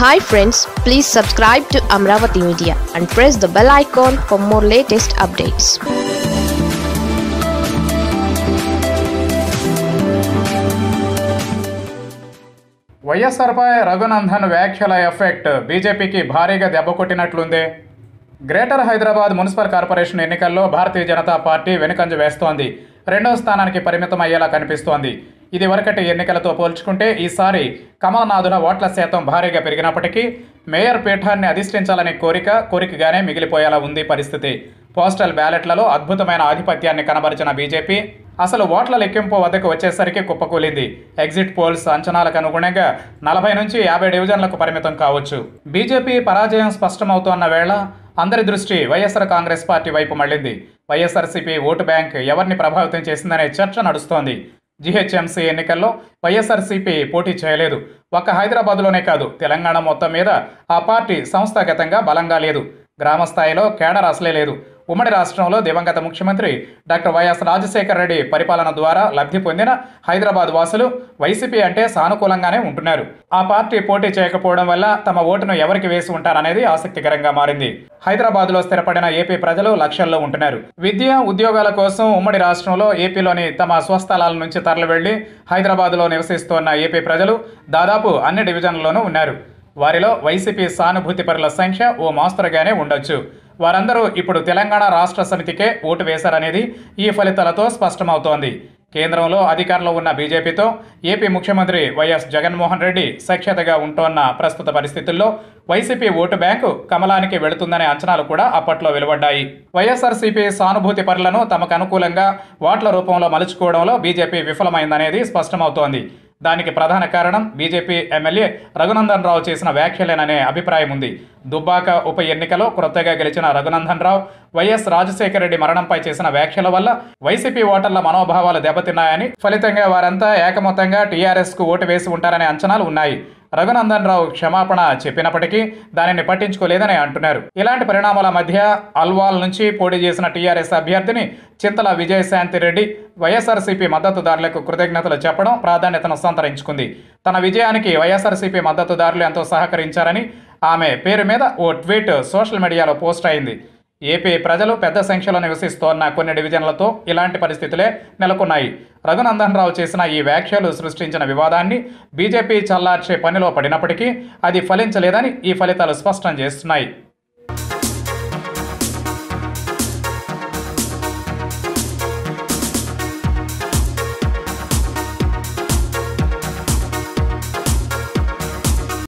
hi friends please subscribe to Amaravati media and press the bell icon for more latest updates వైఎస్ఆర్పై రఘునందన్ వ్యాఖ్యల effect బీజేపీకి భారీగా దెబ్బ కొట్టినట్లుందే గ్రేటర్ హైదరాబాద్ మున్సిపల్ కార్పొరేషన్ ఎన్నికల్లో భారతీయ జనతా పార్టీ వెనుకంజ వేస్తోంది రెండవ స్థానానికి పరిమితం అయ్యేలా కనిపిస్తోంది ఇది వరకటి ఎన్నికలతో పోల్చుకుంటే ఈసారి కమల్నాథుల ఓట్ల శాతం భారీగా పెరిగినప్పటికీ మేయర్ పీఠాన్ని అధిష్ఠించాలనే కోరిక కోరికగానే మిగిలిపోయేలా ఉంది పరిస్థితి పోస్టల్ బ్యాలెట్లలో అద్భుతమైన ఆధిపత్యాన్ని కనబరిచిన బీజేపీ అసలు ఓట్ల లెక్కింపు వద్దకు వచ్చేసరికి కుప్పకూలింది ఎగ్జిట్ పోల్స్ అంచనాలకు అనుగుణంగా నలభై నుంచి యాభై డివిజన్లకు పరిమితం కావచ్చు బీజేపీ పరాజయం స్పష్టమవుతోన్న వేళ అందరి దృష్టి వైఎస్ఆర్ కాంగ్రెస్ పార్టీ వైపు మళ్ళింది వైఎస్ఆర్సీపీ ఓటు బ్యాంక్ ఎవరిని ప్రభావితం చేసిందనే చర్చ నడుస్తోంది జీహెచ్ఎంసీ ఎన్నికల్లో వైఎస్ఆర్సీపీ పోటీ చేయలేదు ఒక్క హైదరాబాద్లోనే కాదు తెలంగాణ మొత్తం మీద ఆ పార్టీ సంస్థాగతంగా బలంగా లేదు గ్రామ స్థాయిలో కేడర్ అసలే లేదు ఉమ్మడి రాష్ట్రంలో దివంగత ముఖ్యమంత్రి డాక్టర్ వైఎస్ రాజశేఖర రెడ్డి పరిపాలన ద్వారా లబ్ధి పొందిన హైదరాబాద్ వాసులు వైసీపీ అంటే సానుకూలంగానే ఉంటున్నారు ఆ పార్టీ పోటీ చేయకపోవడం వల్ల తమ ఓటును ఎవరికి వేసి ఉంటారనేది ఆసక్తికరంగా మారింది హైదరాబాద్లో స్థిరపడిన ఏపీ ప్రజలు లక్షల్లో ఉంటున్నారు విద్య ఉద్యోగాల కోసం ఉమ్మడి రాష్ట్రంలో ఏపీలోని తమ స్వస్థలాల నుంచి తరలి వెళ్లి హైదరాబాద్లో నివసిస్తున్న ఏపీ ప్రజలు దాదాపు అన్ని డివిజన్లలోనూ ఉన్నారు వారిలో వైసీపీ సానుభూతి పరుల సంఖ్య ఓ మాస్తరుగానే ఉండొచ్చు వారందరూ ఇప్పుడు తెలంగాణ రాష్ట్ర సమితికే ఓటు వేశారనేది ఈ ఫలితాలతో స్పష్టమవుతోంది కేంద్రంలో అధికారంలో ఉన్న బీజేపీతో ఏపీ ముఖ్యమంత్రి వైఎస్ జగన్మోహన్ రెడ్డి సఖ్యతగా ఉంటోన్న ప్రస్తుత పరిస్థితుల్లో వైసీపీ ఓటు బ్యాంకు కమలానికి వెళుతుందనే అంచనాలు కూడా అప్పట్లో వెలువడ్డాయి వైఎస్ఆర్సీపీ సానుభూతి పరులను తమకు అనుకూలంగా ఓట్ల రూపంలో మలుచుకోవడంలో బీజేపీ విఫలమైందనేది స్పష్టమవుతోంది దానికి ప్రధాన కారణం బీజేపీ ఎమ్మెల్యే రఘునందన్ రావు చేసిన వ్యాఖ్యలేననే అభిప్రాయం ఉంది దుబ్బాక ఉప ఎన్నికలో క్రొత్తగా గెలిచిన రఘునందన్ రావు వైఎస్ రాజశేఖర రెడ్డి మరణంపై చేసిన వ్యాఖ్యల వల్ల వైసీపీ ఓటర్ల మనోభావాలు దెబ్బతిన్నాయని ఫలితంగా వారంతా ఏకమొత్తంగా టీఆర్ఎస్కు ఓటు వేసి ఉంటారనే అంచనాలు ఉన్నాయి రఘునందన్ రావు క్షమాపణ చెప్పినప్పటికీ దానిని పట్టించుకోలేదని అంటున్నారు ఇలాంటి పరిణామాల మధ్య అల్వాల్ నుంచి పోటీ చేసిన టీఆర్ఎస్ అభ్యర్థిని చింతల విజయశాంతి రెడ్డి వైఎస్ఆర్సీపీ మద్దతుదారులకు కృతజ్ఞతలు చెప్పడం ప్రాధాన్యతను సంతరించుకుంది తన విజయానికి వైఎస్ఆర్సీపీ మద్దతుదారులు ఎంతో సహకరించారని ఆమె పేరు మీద ఓ ట్వీట్ సోషల్ మీడియాలో పోస్ట్ అయింది ఏపీ ప్రజలు పెద్ద సంఖ్యలో నివసిస్తోన్న కొన్ని డివిజన్లతో ఇలాంటి పరిస్థితులే నెలకొన్నాయి రఘునందన్ రావు చేసిన ఈ వ్యాఖ్యలు సృష్టించిన వివాదాన్ని బీజేపీ చల్లార్చే పనిలో పడినప్పటికీ అది ఫలించలేదని ఈ ఫలితాలు స్పష్టం చేస్తున్నాయి